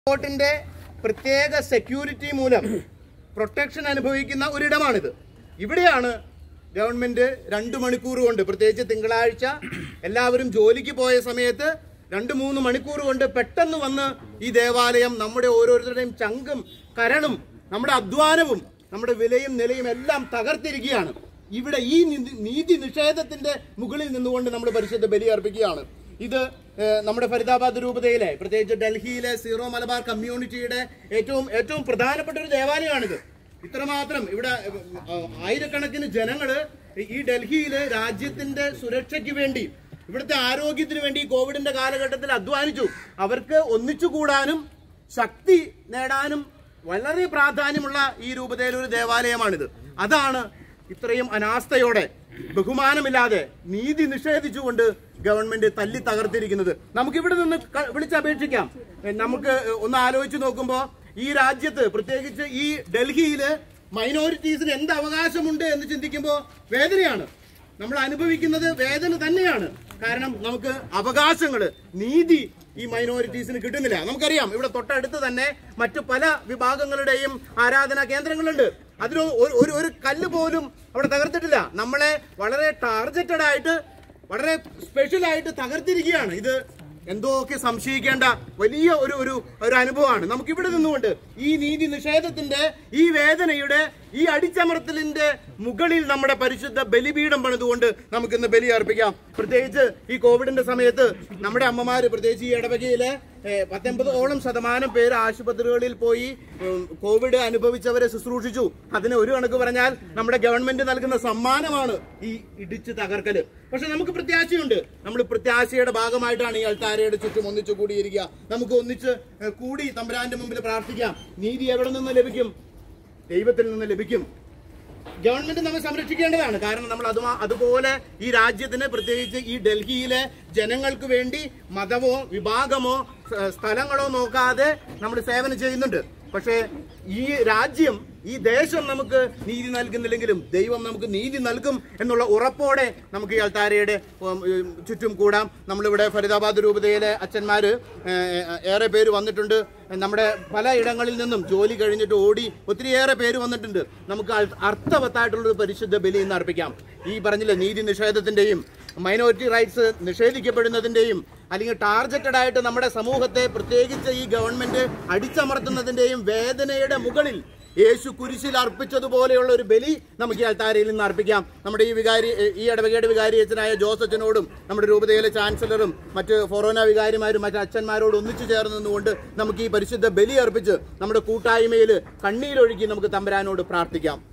കോർട്ടിന്റെ പ്രത്യേക സെക്യൂരിറ്റി മൂലം പ്രൊട്ടക്ഷൻ അനുഭവിക്കുന്ന ഒരിടമാണിത് ഇവിടെയാണ് ഗവൺമെന്റ് രണ്ടു മണിക്കൂർ കൊണ്ട് പ്രത്യേകിച്ച് തിങ്കളാഴ്ച എല്ലാവരും ജോലിക്ക് പോയ സമയത്ത് രണ്ട് മൂന്ന് മണിക്കൂർ കൊണ്ട് പെട്ടെന്ന് വന്ന് ഈ ദേവാലയം നമ്മുടെ ഓരോരുത്തരുടെയും ചങ്കും കരളും നമ്മുടെ അധ്വാനവും നമ്മുടെ വിലയും നിലയും എല്ലാം തകർത്തിരിക്കുകയാണ് ഇവിടെ ഈ നീതി- നീതി നിഷേധത്തിന്റെ മുകളിൽ നിന്നുകൊണ്ട് നമ്മൾ പരിശുദ്ധ ബലി അർപ്പിക്കുകയാണ് ഇത് ഏഹ്, നമ്മുടെ ഫരീദാബാദ് രൂപതയിലെ പ്രത്യേകിച്ച് ഡൽഹിയിലെ സീറോ മലബാർ കമ്മ്യൂണിറ്റിയുടെ ഏറ്റവും ഏറ്റവും പ്രധാനപ്പെട്ട ഒരു ദേവാലയമാണിത് ഇത്രമാത്രം ഇവിടെ ഏഹ്, ആയിരക്കണക്കിന് ജനങ്ങള് ഈ ഡൽഹിയില് രാജ്യത്തിന്റെ സുരക്ഷയ്ക്ക് വേണ്ടി ഇവിടുത്തെ ആരോഗ്യത്തിന് വേണ്ടി ഈ കോവിഡിന്റെ കാലഘട്ടത്തിൽ അധ്വാനിച്ചു അവർക്ക് ഒന്നിച്ചു കൂടാനും ശക്തി നേടാനും വളരെ പ്രാധാന്യമുള്ള ഈ രൂപതയിലെ ഒരു ദേവാലയമാണിത് അതാണ് ഇത്രയും അനാസ്ഥയോടെ ബഹുമാനമില്ലാതെ നീതി നിഷേധിച്ചുകൊണ്ട് ഗവൺമെന്റ് തല്ലി തകർത്തിരിക്കുന്നത് നമുക്ക് ഇവിടെ നിന്ന് ക- വിളിച്ചപേക്ഷിക്കാം എ, നമുക്ക് ഒന്ന് ആലോചിച്ച് നോക്കുമ്പോൾ ഈ രാജ്യത്ത് പ്രത്യേകിച്ച് ഈ ഡൽഹിയില് മൈനോറിറ്റീസിന് എന്ത് അവകാശമുണ്ട് എന്ന് ചിന്തിക്കുമ്പോൾ വേദനയാണ് നമ്മൾ അനുഭവിക്കുന്നത് വേദന തന്നെയാണ് കാരണം നമുക്ക് അവകാശങ്ങള് നീതി ഈ മൈനോറിറ്റീസിന് കിട്ടുന്നില്ല നമുക്കറിയാം ഇവിടെ തൊട്ടടുത്ത് തന്നെ മറ്റു പല വിഭാഗങ്ങളുടെയും ആരാധനാ കേന്ദ്രങ്ങളുണ്ട് അതിൽ ഒരു ഒരു- ഒരു കല്ല് പോലും അവിടെ തകർത്തിട്ടില്ല നമ്മളെ വളരെ ടാർഗറ്റഡ് ആയിട്ട് വളരെ സ്പെഷ്യൽ ആയിട്ട് തകർത്തിരിക്കുകയാണ് ഇത് എന്തോക്കെ സംശയിക്കേണ്ട വലിയ ഒരു ഒരു ഒരു അനുഭവമാണ് നമുക്ക് ഇവിടെ നിന്നുകൊണ്ട് ഈ നീതി നിഷേധത്തിന്റെ ഈ വേദനയുടെ ഈ അടിച്ചമർത്തലിന്റെ മുകളിൽ നമ്മുടെ പരിശുദ്ധ ബലിപീഠം പണിതുകൊണ്ട് നമുക്കിന്ന് ബലി അർപ്പിക്കാം പ്രത്യേകിച്ച് ഈ കോവിഡിന്റെ സമയത്ത് നമ്മുടെ അമ്മമാര് പ്രത്യേകിച്ച് ഈ ഇടവകയിലെ ഏഹ്, പത്തൊമ്പതോളം ശതമാനം പേര് ആശുപത്രികളിൽ പോയി ഉം, കോവിഡ് അനുഭവിച്ചവരെ ശുശ്രൂഷിച്ചു അതിന് ഒരു കണക്ക് പറഞ്ഞാൽ നമ്മുടെ ഗവൺമെന്റ് നൽകുന്ന സമ്മാനമാണ് ഈ ഇടിച്ച് തകർക്കല് പക്ഷെ നമുക്ക് പ്രത്യാശയുണ്ട് നമ്മൾ പ്രത്യാശയുടെ ഭാഗമായിട്ടാണ് ഈ അൾത്താരയുടെ ചുറ്റും ഒന്നിച്ചു കൂടിയിരിക്കുക നമുക്ക് ഒന്നിച്ച് ഏഹ്, കൂടി തമ്പുരാന്റെ മുമ്പിൽ പ്രാർത്ഥിക്കാം നീതി എവിടെ നിന്ന് ലഭിക്കും ദൈവത്തിൽ നിന്ന് ലഭിക്കും ഗവൺമെന്റ് നമ്മെ സംരക്ഷിക്കേണ്ടതാണ് കാരണം നമ്മൾ അതുമാ അതുപോലെ ഈ രാജ്യത്തിന് പ്രത്യേകിച്ച് ഈ ഡൽഹിയിലെ ജനങ്ങൾക്ക് വേണ്ടി മതമോ വിഭാഗമോ സ- സ്ഥലങ്ങളോ നോക്കാതെ നമ്മൾ സേവനം ചെയ്യുന്നുണ്ട് പക്ഷേ ഈ രാജ്യം ഈ ദേശം നമുക്ക് നീതി നൽകുന്നില്ലെങ്കിലും ദൈവം നമുക്ക് നീതി നൽകും എന്നുള്ള ഉറപ്പോടെ നമുക്ക് ഈ അൾത്താരയുടെ ഉം, ഉം, ചുറ്റും കൂടാം നമ്മളിവിടെ ഫരീദാബാദ് രൂപതയിലെ അച്ഛന്മാര് ഏഹ്, ഏറെ പേര് വന്നിട്ടുണ്ട് നമ്മുടെ പല ഇടങ്ങളിൽ നിന്നും ജോലി കഴിഞ്ഞിട്ട് ഓടി ഒത്തിരിയേറെ പേര് വന്നിട്ടുണ്ട് നമുക്ക് അൾ- അർത്ഥവത്തായിട്ടുള്ളൊരു പരിശുദ്ധ ബലി ഇന്ന് അർപ്പിക്കാം ഈ പറഞ്ഞില്ലേ നീതി നിഷേധത്തിന്റെയും മൈനോറിറ്റി റൈറ്റ്സ് നിഷേധിക്കപ്പെടുന്നതിന്റെയും അല്ലെങ്കിൽ ടാർഗറ്റഡ് ആയിട്ട് നമ്മുടെ സമൂഹത്തെ പ്രത്യേകിച്ച് ഈ ഗവൺമെന്റ് അടിച്ചമർത്തുന്നതിന്റെയും വേദനയുടെ മുകളിൽ യേശു കുരിശിൽ അർപ്പിച്ചതുപോലെയുള്ള ഒരു ബലി നമുക്ക് ഈ അൾത്താരയിൽ നിന്ന് അർപ്പിക്കാം നമ്മുടെ ഈ വികാരി ഈ ഇടവകയുടെ വികാരിയച്ഛനായ ജോസച്ചനോടും നമ്മുടെ രൂപതയിലെ ചാൻസലറും മറ്റ് ഫൊറോന വികാരിമാരും മറ്റ് അച്ഛന്മാരോട് ഒന്നിച്ചു ചേർന്ന് നിന്നുകൊണ്ട് നമുക്ക് ഈ പരിശുദ്ധ ബലി അർപ്പിച്ച് നമ്മുടെ കൂട്ടായ്മയിൽ കണ്ണീരൊഴുക്കി നമുക്ക് തമ്പരാനോട് പ്രാർത്ഥിക്കാം